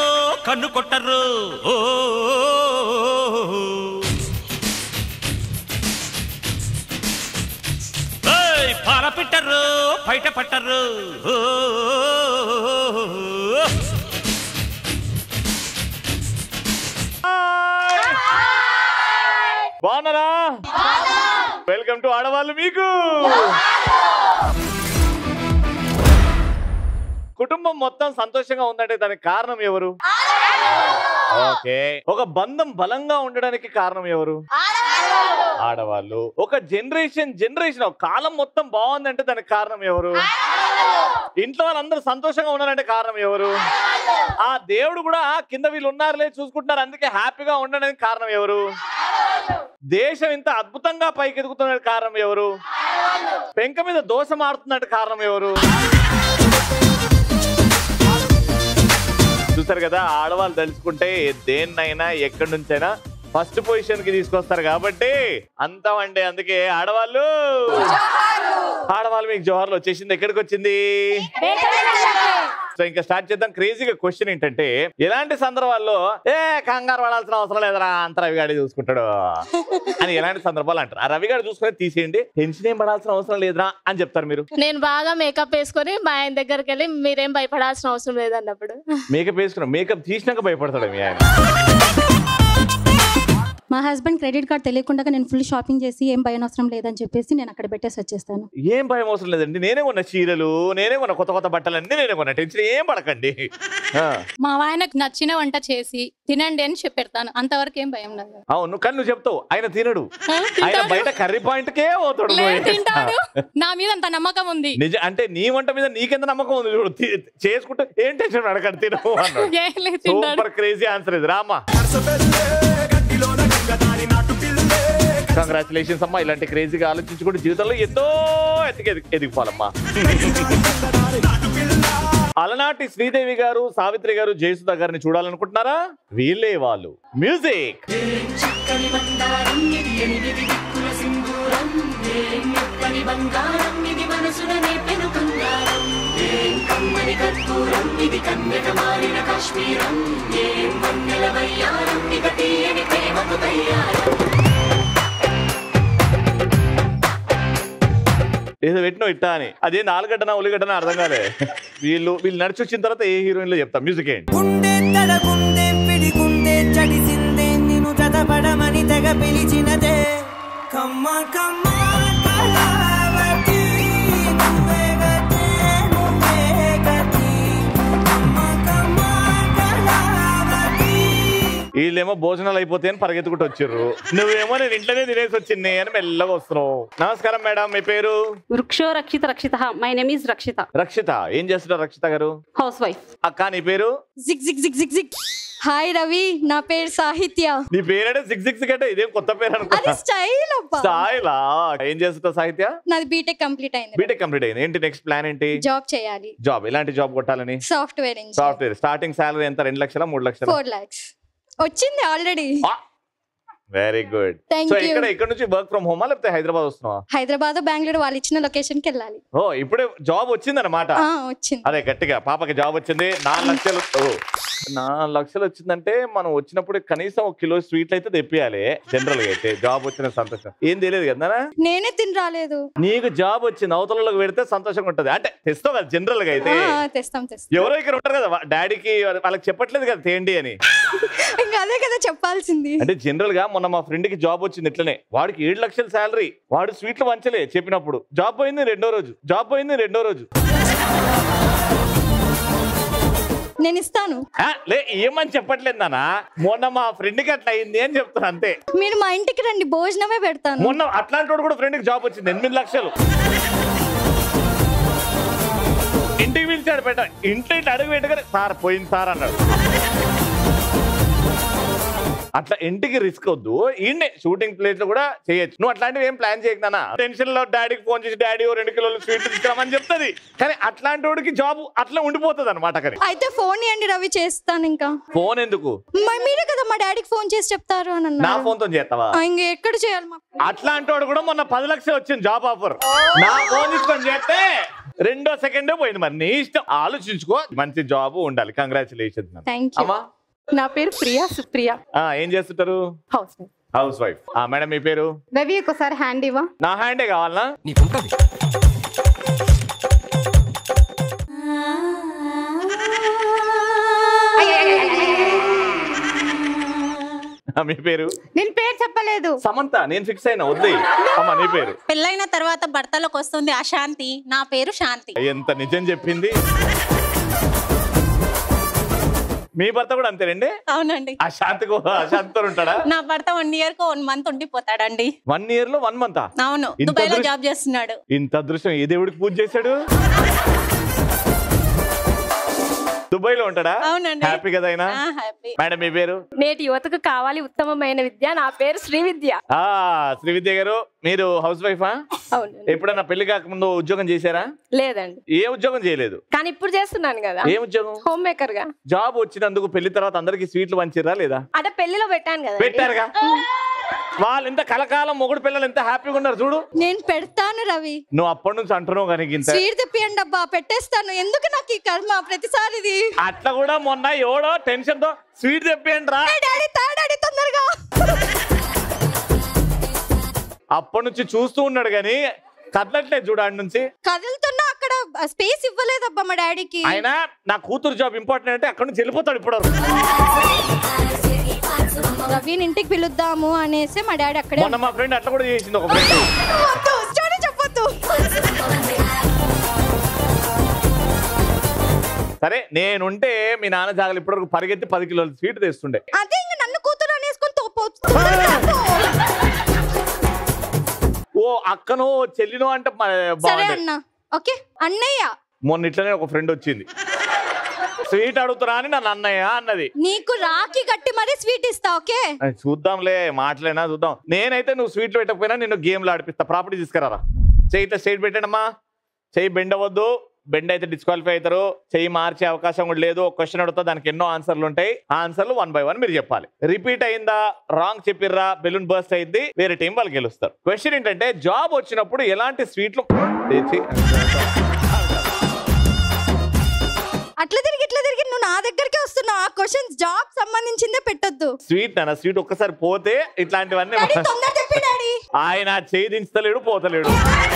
కన్ను కొట్టరు ఓ ఏయ్, పాల పెట్టరు బయట పట్టరు ఓ బాగున్నారా వెల్కమ్ టు ఆడవాళ్ళు మీకు కుటుంబం మొత్తం సంతోషంగా ఉందంటే దానికి కారణం ఎవరు ఓకే ఒక బంధం బలంగా ఉండడానికి కారణం ఎవరు ఆడవాళ్ళు ఒక జనరేషన్ జనరేషన్ ఒక కాలం మొత్తం బాగుందంటే దానికి కారణం ఎవరు ఇంట్లో వాళ్ళందరూ సంతోషంగా ఉన్నారంటే కారణం ఎవరు ఆ దేవుడు కూడా కింద వీళ్ళు ఉన్నారులే చూసుకుంటున్నారు అందుకే హ్యాపీగా ఉండడానికి కారణం ఎవరు దేశం ఇంత అద్భుతంగా పైకి ఎదుగుతున్న కారణం ఎవరు పెంక మీద దోషం ఆడుతున్నట్టు కారణం ఎవరు చూస్తారు కదా ఆడవాళ్ళు తెలుసుకుంటే దేన్నైనా ఎక్కడి నుంచైనా ఫస్ట్ పొజిషన్ కి తీసుకొస్తారు కాబట్టి అంతామండి అందుకే ఆడవాళ్ళు ఆడవాళ్ళు మీకు జోహార్లు వచ్చేసింది ఎక్కడికి వచ్చింది సో ఇంకా స్టార్ట్ చేద్దాం క్రేజీగా క్వశ్చన్ ఏంటంటే ఎలాంటి సందర్భాల్లో ఏ కంగారు పడాల్సిన అవసరం లేదురా అంత రవిగాడి చూసుకుంటాడు అని ఎలాంటి సందర్భాలు అంటారు ఆ రవిగాడు చూసుకొని తీసేయండి టెన్షన్ ఏం పడాల్సిన అవసరం లేదురా అని చెప్తారు మీరు నేను బాగా మేకప్ వేసుకొని మా ఆయన దగ్గరికి వెళ్ళి మీరేం భయపడాల్సిన అవసరం లేదన్నప్పుడు మేకప్ వేసుకున్నాం మేకప్ తీసినాక భయపడతాడు మీ ఆయన మా హస్బెండ్ క్రెడిట్ కార్డ్ తెలియకుండా నేను ఫుల్ షాపింగ్ చేసి ఏం భయం అవసరం లేదని చెప్పేసి నేను అక్కడ పెట్టేసి వచ్చేస్తాను ఏం భయం అవసరం లేదండి నేనే కొన్న చీరలు నేనే కొన్న కొత్త కొత్త బట్టలన్నీ నేనే కొన్న టెన్షన్ ఏం పడకండి ఆ, మా ఆయనకు నచ్చిన వంట చేసి తినండి అని చెప్పెడతాను అంతవరకు ఏం భయం లేదు అవును కానీ నువ్వు చెప్తావు ఆయన తినడు ఆ, ఆయన తింటాడు. బయట కర్రీ పాయింట్ కే పోతాడు లేదు, తింటాడు నా మీద అంత నమ్మకం ఉంది నిజ అంటే నీ వంట మీద నీకెంత నమ్మకం ఉంది చూడు తి- చేసుకుంటే ఏం టెన్షన్ అడగండి తినవు అన్నాడు ఏం లేదు, తింటాడు సూపర్ క్రేజీ ఆన్సర్ ఇది రామా కంగ్రాచులేషన్స్ అమ్మా ఇలాంటి క్రేజీగా ఆలోచించుకుంటే జీవితంలో ఎంతో ఎత్తుకు ఎదిగి ఎదిగిపోవాలమ్మా అలనాటి శ్రీదేవి గారు సావిత్రి గారు జయసుధ గారిని చూడాలనుకుంటున్నారా వీళ్ళే వాళ్ళు మ్యూజిక్ ఏదో పెట్టినావు ఇట్టా అని అదే నాలుగడ్డనా ఉల్లిగడ్డనా అర్థం కాలే వీళ్ళు వీళ్ళు నడిచి వచ్చిన తర్వాత ఏ హీరోయిన్ లో చెప్తాం మ్యూజిక్ ఏంటి గుండె తడగుండె పిడిగుండె చడిసిందే నిన్ను చదపడమని తెగ పిలిచినదే కమ్మ కమ్మ కళావతి, నువ్వే గతే, నువ్వే గతి. కమ్మ కమ్మ కళావతి. వీళ్ళేమో భోజనాలు అయిపోతాయని పరిగెత్తుకుంటూ వచ్చిర్రు నువ్వేమో నేను ఇంట్లోనే తినేసి వచ్చింది అని మెల్లగా వస్తున్నావు నమస్కారం మేడం మీ పేరు వృక్షో Rakshita Rakshita my name is Rakshita Rakshita ఏం చేస్తున్నారు రక్షిత గారు హౌస్ వైఫ్ అక్క నీ పేరు జిగ్ జిగ్ జిగ్ జిగ్ జిగ్ హాయ్ రవి నా పేరు సాహిత్య నీ పేరంటే సిక్స్ సిక్స్ అంటే ఇదేం కొత్త పేరు అది అనుకున్నా స్టైల్ అబ్బా సాయిలా ఏం చేస్తుంటావు సాహిత్య నాది బీటెక్ కంప్లీట్ అయింది బీటెక్ కంప్లీట్ అయింది ఏంటి నెక్స్ట్ ప్లాన్ ఏంటి జాబ్ చేయాలి జాబ్ ఎలాంటి జాబ్ కొట్టాలని software engineer software starting salary ఎంత రెండు లక్షల మూడు లక్షల ఫోర్ లాక్స్ వచ్చింది already very good Thank so you. ఇక్కడ ఇక్కడ నుంచి వర్క్ ఫ్రమ్ హోమా లేకపోతే హైదరాబాద్ వస్తున్నావా హైదరాబాద్ బెంగళూరు వాళ్ళు ఇచ్చిన లొకేషన్ కి వెళ్ళాలి ఓ ఇప్పుడే జాబ్ వచ్చింది అనమాట ఆ, వచ్చింది అదే గట్టిగా పాపకి జాబ్ వచ్చింది నాలుగు లక్షలు ఓ, నాలుగు లక్షలు వచ్చిందంటే మనం వచ్చినప్పుడు కనీసం ఒక కిలో స్వీట్లు అయితే తెప్పియాలి జనరల్ గా అయితే జాబ్ వచ్చిన సంతోషం ఏం తెలియదు కదా నేనే తిని రాలేదు నీకు జాబ్ వచ్చింది అవతలలోకి పెడితే సంతోషంగా ఉంటది అంటే తెస్తావు కదా జనరల్ గా అయితే ఆ, తెస్తాం తెస్తాం ఎవరో ఇక్కడ ఉంటారు కదా వా- డాడీకి వాళ్ళకి చెప్పట్లేదు కదా తేండి అని ఇంకా అదే కదా చెప్పాల్సింది అంటే జనరల్ గా మొన్న మా ఫ్రెండ్ కి జాబ్ వచ్చింది ఇట్లనే వాడికి ఏడు లక్షల శాలరీ వాడు స్వీట్లు వంచలే చెప్పినప్పుడు జాబ్ పోయింది రెండో రోజు జాబ్ పోయింది రెండో రోజు నేను ఇస్తాను ఆ, లే ఏమని చెప్పట్లేదు నాన్న మొన్న మా ఫ్రెండ్ కి అట్లా అయింది అని చెప్తున్నా అంతే మీరు మా ఇంటికి రండి భోజనమే పెడతాను మొన్న అట్లాంటి వాడు కూడా ఫ్రెండ్ కి జాబ్ వచ్చింది ఎనిమిది లక్షలు ఇంటికి పిలిచాడు పెట్ట ఇంట్లో ఇట్లా అడుగు పెట్టగానే సార్ పోయింది సార్ అన్నాడు అట్లా ఇంటికి రిస్క్ వద్దు ఈయన్నే షూటింగ్ ప్లేస్ లో కూడా చేయొచ్చు నువ్వు అట్లాంటివి ఏం ప్లాన్ చేయకున్నా టెన్షన్ లో డాడీకి ఫోన్ చేసి డాడీ ఓ రెండు కిలోలు స్వీట్ తీసుకురామని చెప్తుంది కానీ అట్లాంటి వాడికి జాబ్ అట్లా ఉండిపోతుంది అనమాట కానీ అయితే ఫోన్ ఇవ్వండి రవి చేస్తాను ఇంకా ఫోన్ ఎందుకు మరి మీరే కదా మా డాడీకి ఫోన్ చేసి చెప్తారు అని నా అన్నారు ఫోన్ తో చేస్తావా ఆ, ఇంక ఎక్కడ చేయాలి మా అట్లాంటి వాడు కూడా మొన్న పది లక్షలు వచ్చింది జాబ్ ఆఫర్ నా ఫోన్ తీసుకొని చేస్తే రెండో సెకండే పోయింది మరి నీ ఇష్టం ఆలోచించుకో మంచి జాబ్ ఉండాలి కంగ్రాచులేషన్ థ్యాంక్ యూ అమ్మా నా పేరు ప్రియా సుప్రియ ఆ, ఏం చేస్తుంటారు హౌస్ వైఫ్ హౌస్ వైఫ్ ఆ మేడం మీ పేరు రవి ఒకసారి హ్యాండ్ ఇవ్వ నా హ్యాండే కావాలనా ఆ, మీ పేరు నేను పేరు చెప్పలేదు సమంత నేను ఫిక్స్ అయినా వద్దే అమ్మా నీ పేరు పెళ్ళైన తర్వాత భర్తలకు వస్తుంది అశాంతి నా పేరు శాంతి ఎంత నిజం చెప్పింది మీ భర్త కూడా అంతేనండి అవునండి ఆ శాంతికు అశాంతితో ఉంటాడా నా భర్త వన్ ఇయర్ కు వన్ మంత్ ఉండిపోతాడండి వన్ ఇయర్ లో వన్ మంత్ అవును ఇంత దుబాయ్ లో అదృష్టం- జాబ్ చేస్తున్నాడు ఇంత అదృష్టం ఏ దేవుడికి పూజ చేశాడు దుబాయ్ లో ఉంటాడా అవునండి. హ్యాపీ కదా ఆయన ఆ, హ్యాపీ మేడం మీ పేరు నేటి యువతకు కావాలి ఉత్తమమైన విద్య నా పేరు శ్రీ విద్య ఆ శ్రీవిద్య గారు మీరు హౌస్ వైఫా అవును ఎప్పుడన్నా పెళ్లి కాకముందు ఉద్యోగం చేశారా లేదండి ఏ ఉద్యోగం చేయలేదు కానీ ఇప్పుడు చేస్తున్నాను కదా ఏ ఉద్యోగం హోమ్ మేకర్ గా జాబ్ వచ్చినందుకు పెళ్లి తర్వాత అందరికి స్వీట్లు పంచిర్రా లేదా అంటే పెళ్లిలో పెట్టాను కదా పెట్టారుగా వాళ్ళు ఎంత కలకాలం మొగుడు పిల్లలు ఎంత హ్యాపీగా ఉన్నారు చూడు నేను పెడతాను రవి నువ్వు అప్పటి నుంచి అంటున్నావు కానీ ఇంత స్వీట్ తెప్పియండి అబ్బా పెట్టేస్తాను ఎందుకు నాకు ఈ కర్మ ప్రతిసారి ఇది అట్లా కూడా మొన్న ఎవడో టెన్షన్ తో స్వీట్ తెప్పియండి రా ఏ డాడీ తా డాడీ తొందరగా అప్పటి నుంచి చూస్తూ ఉన్నాడు కానీ కదలట్లేదు చూడు ఆడి నుంచి కదులుతున్నా అక్కడ స్పేస్ ఇవ్వలేదబ్బా మా డాడీకి ఆయన నా కూతురు జాబ్ ఇంపార్టెంట్ అంటే అక్కడ నుంచి వెళ్ళిపోతాడు ఇప్పుడు రవిని ఇంటికి పిలుద్దాము అనేసి మా డాడీ అక్కడే మొన్న మా ఫ్రెండ్ అట్లా కూడా చేసింది ఒక ఫ్రెండ్ వద్దు, స్టోరీ చెప్పొద్దు సరే నేనుంటే మీ నాన్న జాగలు ఇప్పటివరకు పరిగెత్తి పది కిలోల స్వీట్ తెస్తుండే అదే ఇంక నన్ను కూతురు అనేసుకొని తోపు ఓ అక్కనో చెల్లినో అంటే మ- సరే బాగుండేది అన్న ఓకే అన్నయ్య మొన్న ఇట్లనే ఒక ఫ్రెండ్ వచ్చింది స్వీట్ అడుగుతున్నా అని నన్ను అన్నయ్య అన్నది నీకు రాఖీ కట్టి మరీ స్వీట్ ఇస్తా ఓకే అది చూద్దాంలే మాటలేనా చూద్దాం నేనైతే నువ్వు స్వీట్లు పెట్టకపోయినా నిన్ను గేమ్లు ఆడిపిస్తా ప్రాపర్టీ తీసుకురారా చెయ్యి ఇట్లా స్ట్రైట్ పెట్టండమ్మా చెయ్యి బెండ్ అవ్వద్దు బెండ్ అయితే డిస్క్వాలిఫై అవుతారు చెయ్యి మార్చే అవకాశం కూడా లేదు ఒక క్వశ్చన్ అడుగుతా దానికి ఎన్నో ఆన్సర్లు ఉంటాయి ఆ ఆన్సర్లు వన్ బై వన్ మీరు చెప్పాలి రిపీట్ అయిందా రాంగ్ చెప్పిర్రా బెలూన్ బర్స్ట్ అయింది వేరే టీం వాళ్ళు గెలుస్తారు క్వశ్చన్ ఏంటంటే జాబ్ వచ్చినప్పుడు ఎలాంటి స్వీట్లు తెచ్చి- అట్లా తిరిగి ఇట్లా తిరిగి నువ్వు నా దగ్గరికి వస్తున్నావు ఆ క్వశ్చన్స్ జాబ్ సంబంధించిందే పెట్టొద్దు స్వీట్ నాన్న స్వీట్ ఒక్కసారి పోతే ఇట్లాంటివన్నీ డాడీ తొందర చెప్పి డాడీ ఆయన చేయి దించుతలేడు పోతలేడు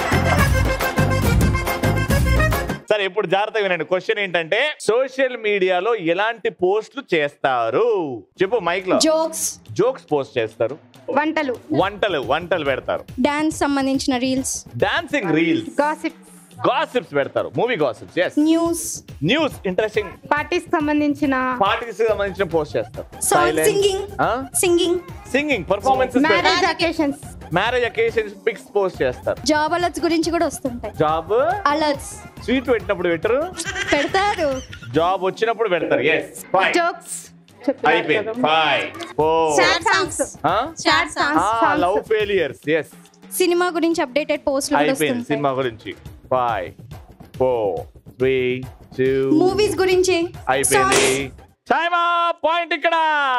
సరే ఇప్పుడు జాగ్రత్తగా వినండి క్వశ్చన్ ఏంటంటే సోషల్ మీడియాలో ఎలాంటి పోస్టులు చేస్తారు చెప్పు మైక్ లో జోక్స్ జోక్స్ పోస్ట్ చేస్తారు వంటలు వంటలు వంటలు పెడతారు డాన్స్ సంబంధించిన reels dancing reels gossip gossips పెడతారు movie gossips yes news news interesting parties సంబంధించిన పార్టీస్ సంబంధించిన పోస్ట్ చేస్తారు song singing singing singing performances marriage occasions marriage occasions pics post చేస్తారు జాబ్ అలర్ట్స్ గురించి కూడా వస్తుంటాయి జాబ్ అలర్ట్స్ స్వీట్ పెట్టినప్పుడు పెట్టరు పెడతారు జాబ్ వచ్చినప్పుడు పెడతారు ఎస్ ఫైవ్ జోక్స్ అయిపోయింది five four sad songs sad songs love failures yes cinema గురించి అప్డేటెడ్ పోస్ట్లు కూడా అయిపోయింది వస్తుంటాయి సినిమా గురించి five four three two movies గురించి అయిపోయింది టైమ్ పాయింట్ ఇక్కడ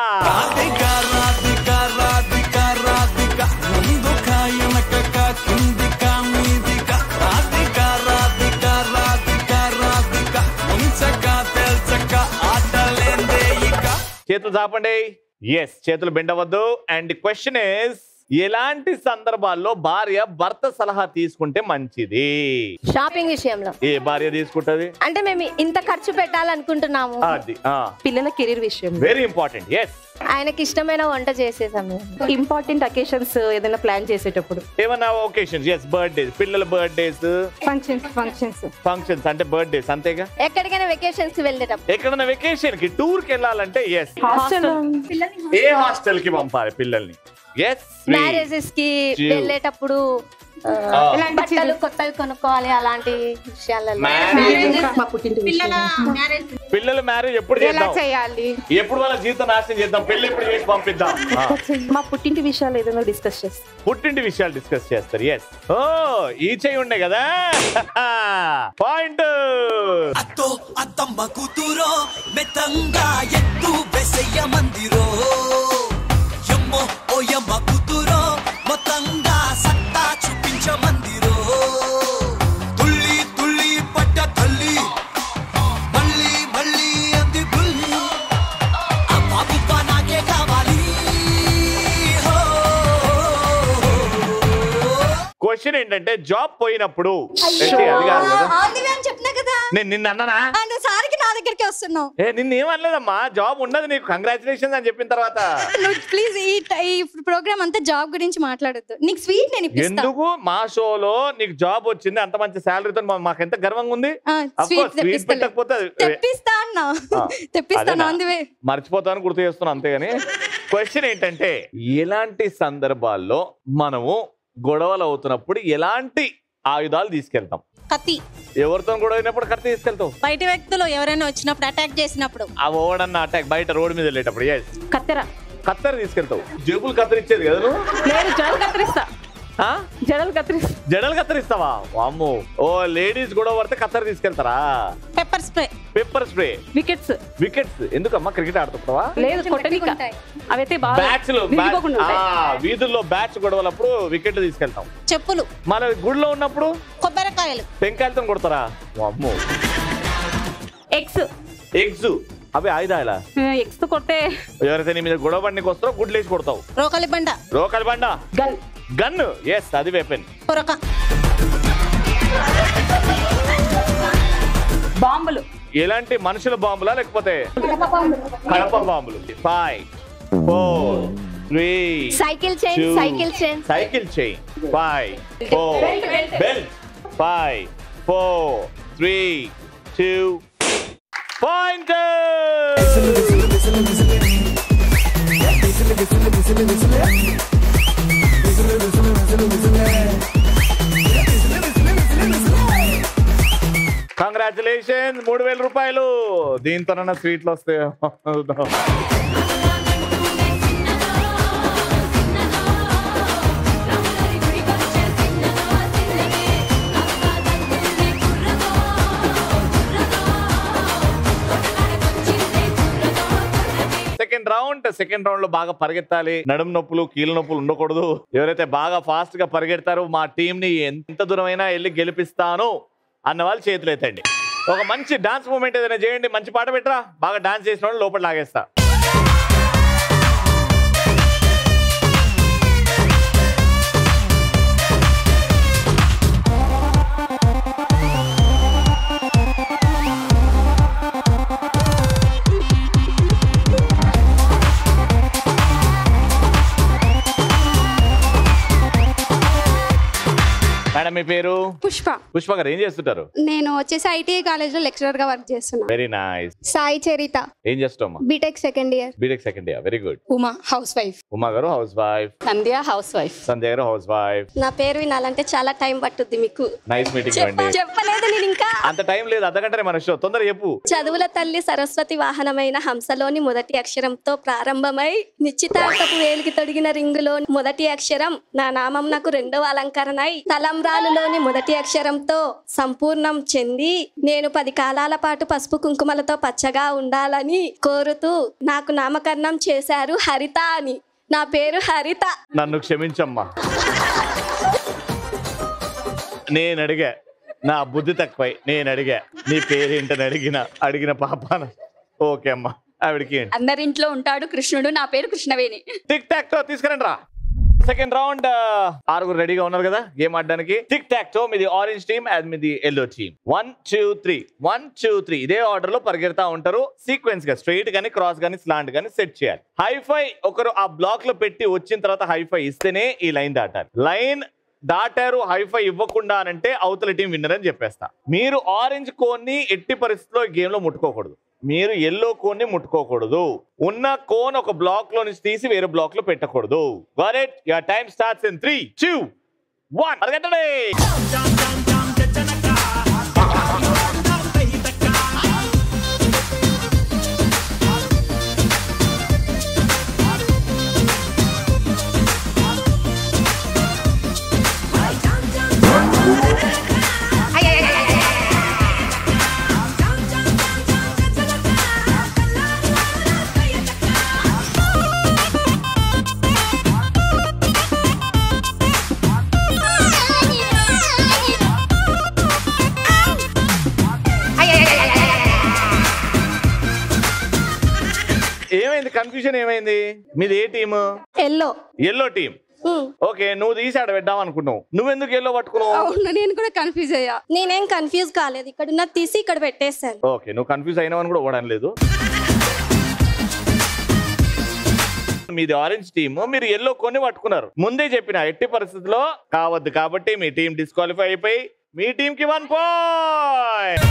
రాధిక రాధిక రాధిక రాధిక ముందుక వెనకక కిందిక మీదిక రాధిక రాధిక రాధిక రాధిక ముంచక తెల్చక ఆటలేందే ఇక చేతులు చాపండి ఎస్ చేతులు బెండవద్దు అండ్ క్వశ్చన్ ఇస్ ఎలాంటి సందర్భాల్లో భార్య భర్త సలహా తీసుకుంటే మంచిది షాపింగ్ విషయంలో ఏ భార్య తీసుకుంటది అంటే మేము ఇంత ఖర్చు పెట్టాలనుకుంటున్నాము అది పిల్లల కెరీర్ విషయం వెరీ ఇంపార్టెంట్ ఎస్ ఆయనకి ఇష్టమైన వంట చేసేసాం మేము ఇంపార్టెంట్ అకేషన్స్ ఏదైనా ప్లాన్ చేసేటప్పుడు ఏమన్నా ఒకేషన్స్ ఎస్ బర్త్డేస్ పిల్లల బర్త్డేస్ ఫంక్షన్స్ ఫంక్షన్స్ ఫంక్షన్స్ అంటే బర్త్డేస్ అంతేగా ఎక్కడికైనా వెకేషన్స్ కి వెళ్ళేటప్పుడు ఎక్కడన్నా వెకేషన్ కి టూర్ కి వెళ్ళాలంటే ఎస్ హాస్టల్ ఏ హాస్టల్ కి పంపాలి పిల్లల్ని ఎస్ మ్యారేజెస్ కి True. వెళ్ళేటప్పుడు ఆ, Ah. బట్టలు కొత్తవి కొనుక్కోవాలి అలాంటి విషయాలలో మా పుట్టింటి పిల్లల మ్యారేజ్ పిల్లల మ్యారేజ్ ఎప్పుడు ఎలా చేద్దాం చేయాలి ఎప్పుడు వాళ్ళ జీవితం నాశనం చేద్దాం పెళ్లి ఎప్పుడు చేసి పంపిద్దాం ఆ. మా పుట్టింటి విషయాలు ఏదైనా డిస్కస్ చేస్తాం పుట్టింటి విషయాలు డిస్కస్ చేస్తారు ఎస్ ఓ ఈ చెయ్యి ఉండే కదా పాయింట్ అత్తో అత్తమ్మ కూతురో మెత్తంగా ఎత్తు బెసయ్య మందిరో ఎమ్మో ఓ యమ్మ కూతురో మొత్తంగా సత్తా చూపించ మందిరో తుళ్ళి తుళ్ళి పడి క్వశ్చన్ ఏంటంటే జాబ్ పోయినప్పుడు ఏంటి, అది కాదు కదా ఆన్ ది వే అని చెప్పినా కదా నేను నిన్న అన్నానా ఆ, నువ్వు సారికి నా దగ్గరికి వస్తున్నావు ఏ నిన్న ఏమనలేదమ్మా జాబ్ ఉండదు నీకు కంగ్రాచులేషన్స్ అని చెప్పిన తర్వాత నువ్వు ప్లీజ్ ఈ ఈ ప్రోగ్రామ్ అంతా జాబ్ గురించి మాట్లాడొద్దు నీకు స్వీట్ నేను ఇప్పిస్తా ఎందుకు మా షోలో నీకు జాబ్ వచ్చింది అంత మంచి శాలరీతో మాకు ఎంత గర్వంగా ఉంది ఆ, Of స్వీట్ course, స్వీట్ తెప్పిస్తలే. పెట్టకపోతే అది- తెప్పిస్తా అన్నా ఆ, తెప్పిస్తాను అదేనా? ఆన్ ది వే మర్చిపోతాను గుర్తు చేస్తున్నా అంతేగాని క్వశ్చన్ ఏంటంటే ఎలాంటి సందర్భాల్లో మనము గొడవలు అవుతున్నప్పుడు ఎలాంటి ఆయుధాలు తీసుకెళ్తాం కత్తి ఎవరితో గొడవ అయినప్పుడు కత్తి తీసుకెళ్తావు బయట వ్యక్తులు ఎవరైనా వచ్చినప్పుడు అటాక్ చేసినప్పుడు ఆ ఓడన్న అటాక్ బయట రోడ్డు మీద వెళ్ళేటప్పుడు yes. కత్తెర కత్తెర తీసుకెళ్తావు జేబులు కత్తిరించేది కదా నువ్వు లేదు జడలు కత్తిరిస్తా ఆ? జడలు కత్తిరిస్తా జడలు కత్తిరిస్తావా వామ్మో ఓ లేడీస్ గొడవ పడితే కత్తెర తీసుకెళ్తారా pepper spray pepper spray wickets wickets ఎందుకమ్మా క్రికెట్ ఆడుతుంటావా లేదు కొట్టనిక అవైతే బాగా బ్యాట్స్ లో విరిగిపోకుండా ఉంటాయి. వీధుల్లో బ్యాచ్ గొడవలప్పుడు వికెట్ తీసుకెళ్తాం చెప్పులు మన గుడిలో ఉన్నప్పుడు కొబ్బరికాయలు టెంకాయలతో కొడతారా అమ్మో ఎగ్స్ ఎగ్స్ అవి ఆయుధాలా ఎగ్స్ తో కొడితే ఎవరైతే నీ మీద గొడవ బండికి వస్తారో గుడ్లు వేసి కొడతావు రోకలి బండ రోకలి బండ గన్ గన్ ఎస్ అది వెపన్ పొరక బాంబులు ఎలాంటి మనుషుల బాంబులా లేకపోతే కడప బాంబులు five four three cycle chain Two. Cycle chain cycle chain five four belt five four three two point congratulation మూడు వేల రూపాయలు దీంతోనన్నా స్వీట్లు వస్తాయో సెకండ్ రౌండ్ సెకండ్ రౌండ్ లో బాగా పరిగెత్తాలి నడుము నొప్పులు కీళ్ళ నొప్పులు ఉండకూడదు ఎవరైతే బాగా ఫాస్ట్ గా పరిగెడతారో మా టీం ని ఎంత దూరమైనా వెళ్ళి గెలిపిస్తాను అన్న వాళ్ళు చేతులు ఎత్తండి ఒక మంచి డాన్స్ మూమెంట్ ఏదైనా చేయండి మంచి పాట పెట్టరా బాగా డాన్స్ చేసిన వాళ్ళు లోపల లాగేస్తా మేడం మీ పేరు పుష్ప పుష్ప గారు ఏం చేస్తుంటారు నేను వచ్చేసి ఐటీఐ కాలేజ్ లో లెక్చరర్ గా వర్క్ చేస్తున్నా వెరీ నైస్ సాయి చరిత ఏం చేస్తామా BTech second year BTech second year very good Uma housewife Uma garu housewife Sandhya housewife Sandhya garu house wife నా పేరు వినాలంటే చాలా టైం పట్టుద్ది మీకు నైస్ మీటింగ్ అండి చెప్పలేదు నేను ఇంకా అంత టైం లేదు అర్ధగంటనే మన షో తొందర చెప్పు చదువుల తల్లి సరస్వతి వాహనమైన హంసలోని మొదటి అక్షరంతో ప్రారంభమై నిశ్చితార్థపు వేలికి తొడిగిన రింగులో మొదటి అక్షరం నా నామం నాకు రెండవ అలంకరణై తలంబ్రాలులోని మొదటి అక్షరంతో సంపూర్ణం చెంది నేను పది కాలాల పాటు పసుపు కుంకుమలతో పచ్చగా ఉండాలని కోరుతూ నాకు నామకరణం చేశారు హరిత అని నా పేరు హరిత నన్ను క్షమించమ్మా నేను అడిగా నా బుద్ధి తక్కువై నేను అడిగా నీ పేరేంటని అడిగిన అడిగిన పాపాన ఓకే అమ్మా ఆవిడకి ఏంటి అందరింట్లో ఉంటాడు కృష్ణుడు నా పేరు కృష్ణవేణి టిక్ టాక్ తో తీసుకురండి రా సెకండ్ రౌండ్ ఆరుగురు రెడీగా ఉన్నారు కదా గేమ్ ఆడడానికి టిక్ టాక్ తో మీది ఆరెంజ్ టీమ్ అండ్ మీది yellow team one two three one two three ఇదే ఆర్డర్ లో పరిగెడతా ఉంటారు సీక్వెన్స్ గా స్ట్రైట్ గానీ క్రాస్ గానీ స్లాంట్ గానీ సెట్ చేయాలి హైఫై ఒకరు ఆ బ్లాక్ లో పెట్టి వచ్చిన తర్వాత హైఫై ఇస్తేనే ఈ లైన్ దాటాలి లైన్ దాటారు హైఫై ఇవ్వకుండా అనంటే అవతల టీం విన్నర్ అని చెప్పేస్తా మీరు ఆరెంజ్ కోన్ ని ఎట్టి పరిస్థితిలో గేమ్ లో ముట్టుకోకూడదు మీరు ఎల్లో కోన్ ని ముట్టుకోకూడదు ఉన్న కోన్ ఒక బ్లాక్ లో నుంచి తీసి వేరే బ్లాక్ లో పెట్టకూడదు got it your time starts in three two one అరగంటనే ఏమైంది కన్ఫ్యూజన్ ఏమైంది మీది ఏ team yellow yellow team okay నువ్వు తీసి ఆడ పెడదాం అనుకున్నావు నువ్వెందుకు ఎల్లో పట్టుకున్నావు అవును నేను కూడా కన్ఫ్యూజ్ అయ్యా నేనేం కన్ఫ్యూజ్ కాలేదు ఇక్కడ ఉన్న తీసి ఇక్కడ పెట్టేశాను ఓకే నువ్వు కన్ఫ్యూజ్ అయినావని కూడా ఓడడం లేదు మీది ఆరెంజ్ టీమ్ మీరు ఎల్లో కొన్ని పట్టుకున్నారు ముందే చెప్పిన ఎట్టి పరిస్థితిలో కావద్దు కాబట్టి మీ టీం డిస్క్వాలిఫై అయిపోయి మీ టీం కి వన్ పాయింట్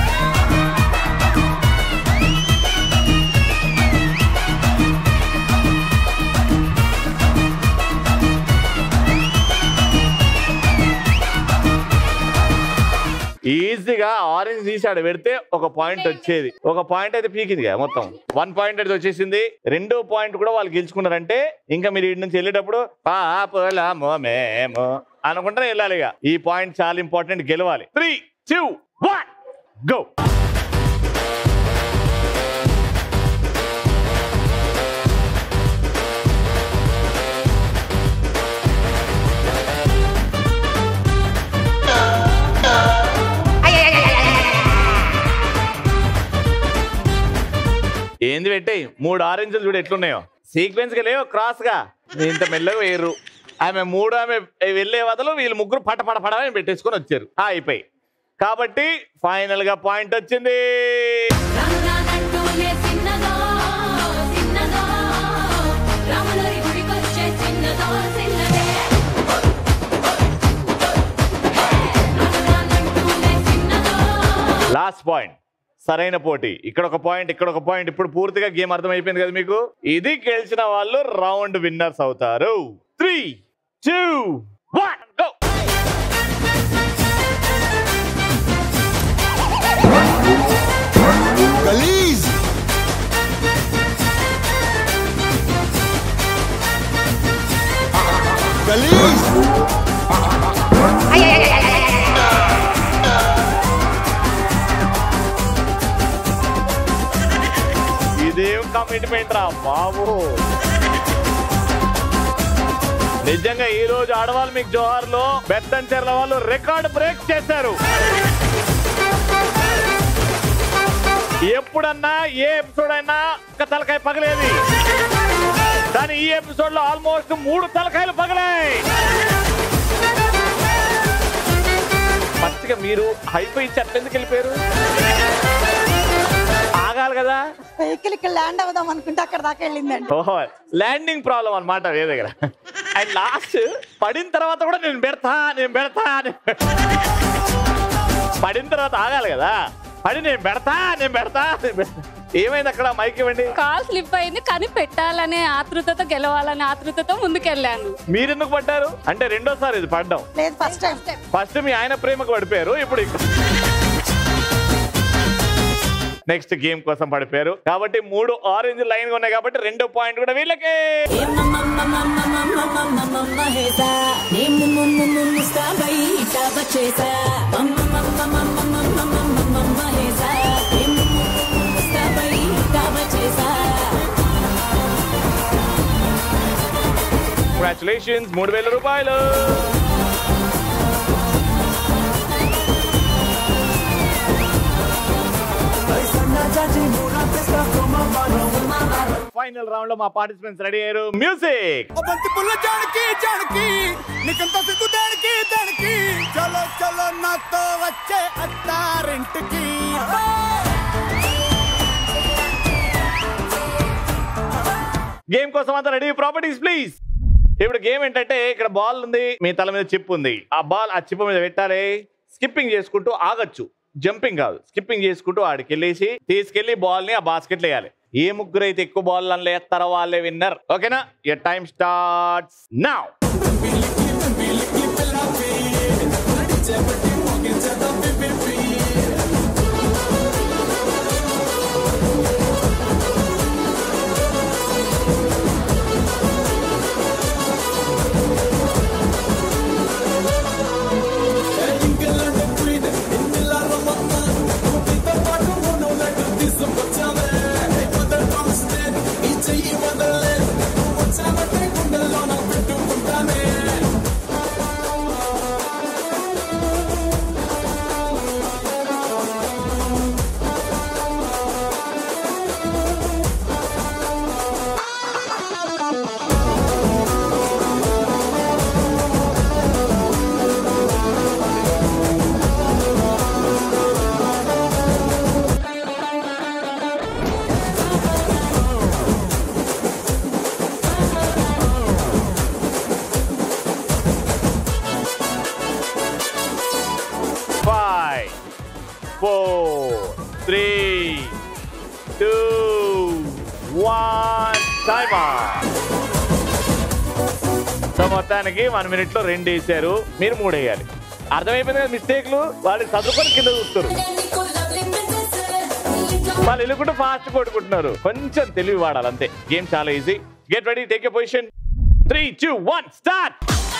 ఈజీగా ఆరెంజ్ తీసి ఆడ పెడితే ఒక పాయింట్ వచ్చేది ఒక పాయింట్ అయితే పీకింది కదా మొత్తం వన్ పాయింట్ అయితే వచ్చేసింది రెండో పాయింట్ కూడా వాళ్ళు గెలుచుకున్నారంటే ఇంకా మీరు ఇటు నుంచి వెళ్ళేటప్పుడు పాపలమో మేము అనుకుంటే వెళ్ళాలి ఇక ఈ పాయింట్ చాలా ఇంపార్టెంట్ గెలవాలి త్రీ టూ వన్ గో ఏంది పెట్టాయి మూడు ఆరెంజ్లు చూడు ఎట్లున్నాయో సీక్వెన్స్ గా లేవు క్రాస్ గా ఇంత మెల్లగా వేయరు ఆమె మూడు ఆమె వెళ్ళే వదలు వీళ్ళు ముగ్గురు పట పట పట అని పెట్టేసుకొని వచ్చారు ఆ, అయిపోయి కాబట్టి ఫైనల్ గా పాయింట్ వచ్చింది లాస్ట్ పాయింట్ సరైన పోటీ ఇక్కడ ఒక పాయింట్ ఇక్కడ ఒక పాయింట్ ఇప్పుడు పూర్తిగా గేమ్ అర్థమైపోయింది కదా మీకు ఇది గెలిచిన వాళ్ళు రౌండ్ విన్నర్స్ అవుతారు త్రీ టూ వన్ గో గలీజ్ గలీజ్ ఇదేం కమిట్మెంట్ రా బాబు నిజంగా ఈ రోజు ఆడవాళ్ళు మీకు జోహార్ లో బెత్తం చెర్ల వాళ్ళు రికార్డ్ బ్రేక్ చేశారు ఎప్పుడన్నా ఏ ఎపిసోడ్ అయినా ఒక తలకాయ పగలేది కానీ ఈ ఎపిసోడ్ లో ఆల్మోస్ట్ మూడు తలకాయలు పగలాయి మంచిగా మీరు హైపై ఇచ్చి అట్లా ఎందుకు వెళ్ళిపోయారు ఆగాలి కదా వెహికల్ ఇక్కడ ల్యాండ్ అవుదాం అనుకుంటే అక్కడ దాకా వెళ్ళిందండి ఓహో ల్యాండింగ్ ప్రాబ్లం అన్నమాట వే దగ్గర అండ్ లాస్ట్ పడిన తర్వాత కూడా నేను పెడతా నేను పెడతా నేను పెడతా. పడిన తర్వాత ఆగాలి కదా పడి నేను పెడతా నేను పెడతా నేను పెడతా. ఏమైంది అక్కడ మైక్ ఇవ్వండి కాల్ స్లిప్ అయింది కానీ పెట్టాలనే ఆతృతతో గెలవాలనే ఆతృతతో ముందుకెళ్ళాను మీరెందుకు పడ్డారు అంటే రెండోసారి ఇది పడ్డం లేదు ఫస్ట్ టైం ఫస్ట్ మీ ఆయన ప్రేమకు పడిపోయారు ఇప్పుడు నెక్స్ట్ గేమ్ కోసం పడిపోయారు కాబట్టి మూడు ఆరెంజ్ లైన్ ఉన్నాయి కాబట్టి రెండో పాయింట్ కూడా వీళ్ళకే కంగ్రాచులేషన్స్ మూడు వేల రూపాయలు ఫైనల్ రౌండ్ లో మా పార్టిసిపెంట్స్ రెడీ అయ్యారు మ్యూజిక్ బంతి పుల్ల జానకి జానకి నీకంత సిగ్గు దానికి దానికి చలో చలో నాతో వచ్చే అత్తారింటికి గేమ్ కోసం అంతా రెడీ ప్రాపర్టీస్ ప్లీజ్ ఇప్పుడు గేమ్ ఏంటంటే ఇక్కడ బాల్ ఉంది మీ తల మీద చిప్ ఉంది ఆ బాల్ ఆ చిప్ మీద పెట్టాలి స్కిప్పింగ్ చేసుకుంటూ ఆగచ్చు జంపింగ్ కాదు స్కిప్పింగ్ చేసుకుంటూ ఆడికి వెళ్ళేసి తీసుకెళ్లి బాల్ ని ఆ బాస్కెట్ వేయాలి ఏ ముగ్గురు అయితే ఎక్కువ బాల్ లేస్తారో వాళ్ళే విన్నర్ ఓకేనా your time starts now time so మొత్తానికి వన్ మినిట్ లో రెండు వేసారు మీరు మూడు వేయాలి అర్థమైపోయింది కదా మిస్టేక్లు వాళ్ళు చదువుకొని కింద చూస్తారు వాళ్ళు వెళ్ళుకుంటూ ఫాస్ట్ కొట్టుకుంటున్నారు కొంచెం తెలివి వాడాలి అంతే గేమ్ చాలా easy get ready take a position three two one start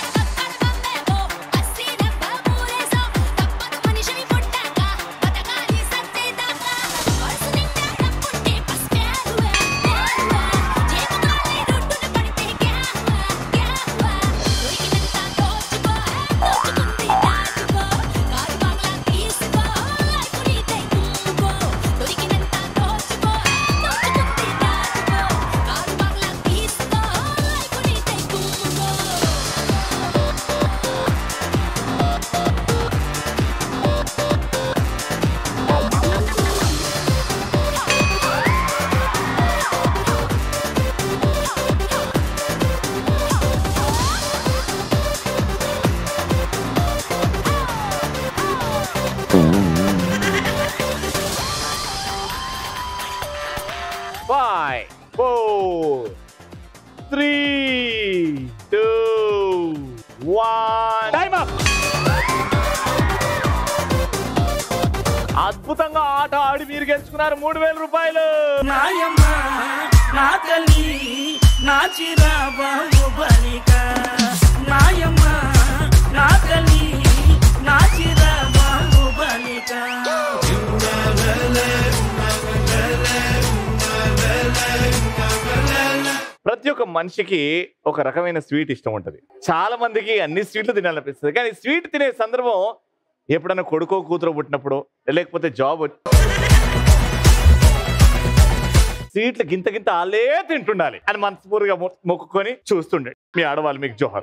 five, four, three, two, one. Time up. అద్భుతంగా ఆట ఆడి మీరు గెలుచుకున్నారు మూడు వేల రూపాయలు నాయమ్మ నా తల్లి నా చిరాబాబు బలిక నాయమ్మ నా తల్లి నా చిరాబాబు బలిక ప్రతి ఒక్క మనిషికి ఒక రకమైన స్వీట్ ఇష్టం ఉంటుంది చాలా మందికి అన్ని స్వీట్లు తినాలనిపిస్తుంది కానీ స్వీట్ తినే సందర్భం ఎప్పుడైనా కొడుకో కూతురు పుట్టినప్పుడు లేకపోతే జాబ్ స్వీట్లు గింత గింత ఆలే తింటుండాలి అని మనస్ఫూర్తిగా మొ- మొక్కుకొని చూస్తుండే మీ ఆడవాళ్ళు మీకు జోహర్